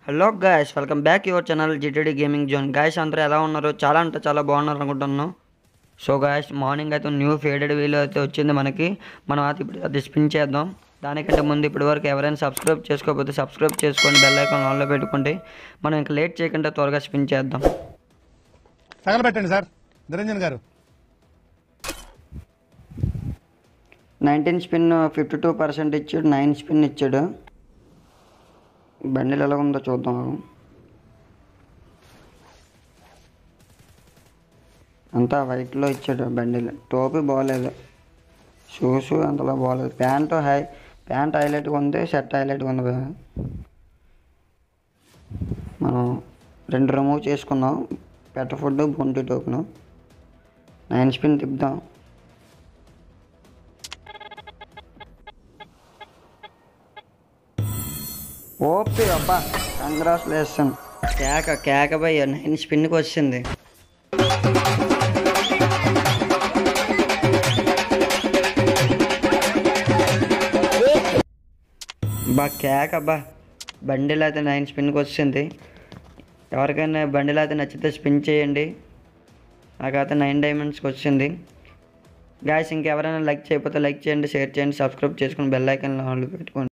hello guys welcome back your channel GTD gaming zone guys అందరూ ఎలా ఉన్నారు చాలా అంటే చాలా బాగున్నారు అనుకుంటున్నాను సో గాయస్ మార్నింగ్ అయితే న్యూ ఫేడెడ్ వీలో అయితే వచ్చింది మనకి మనం అది ఇప్పుడు అది స్పిన్ చేద్దాం దానికంటే ముందు ఇప్పటి వరకు ఎవరైనా సబ్స్క్రైబ్ చేసుకోకపోతే సబ్స్క్రైబ్ చేసుకోండి బెల్ ఐకాన్ ఆన్లో పెట్టుకోండి మనం ఇంకా లేట్ చేయకుండా త్వరగా స్పిన్ చేద్దాం తగలబెట్టండి సార్ నిరంజన్ గారు nineteen spin fifty two percent ఇచ్చాడు నైన్ స్పిన్ ఇచ్చాడు బండిల్ ఎలా ఉందో చూద్దాం అంతా వైట్లో ఇచ్చాడు బండిల్ టోపీ బాగలేదు షూస్ అంతలా బాగలేదు ప్యాంట్ హై ప్యాంట్ హైలైట్గా ఉంది షర్ట్ హైలైట్గా ఉంది మనం రెండు రిమూవ్ చేసుకుందాం పెద్ద ఫుడ్ బొంటి టోకెను నైన్ స్పిన్ తిప్పుదాం ఓపి అబ్బా కంగ్రాచులేషన్ కేక కేక భయ్య నైన్ స్పిన్కి వచ్చింది బా కేక అబ్బా బండిల్ అయితే నైన్ స్పిన్కి వచ్చింది ఎవరికైనా బండిల్ అయితే నచ్చితే స్పిన్ చేయండి నాకైతే నైన్ డైమండ్స్కి వచ్చింది గాయస్ ఇంకెవరైనా లైక్ చేయకపోతే లైక్ చేయండి షేర్ చేయండి సబ్స్క్రైబ్ చేసుకుని బెల్ ఐకాన్ ఆన్లో పెట్టుకోండి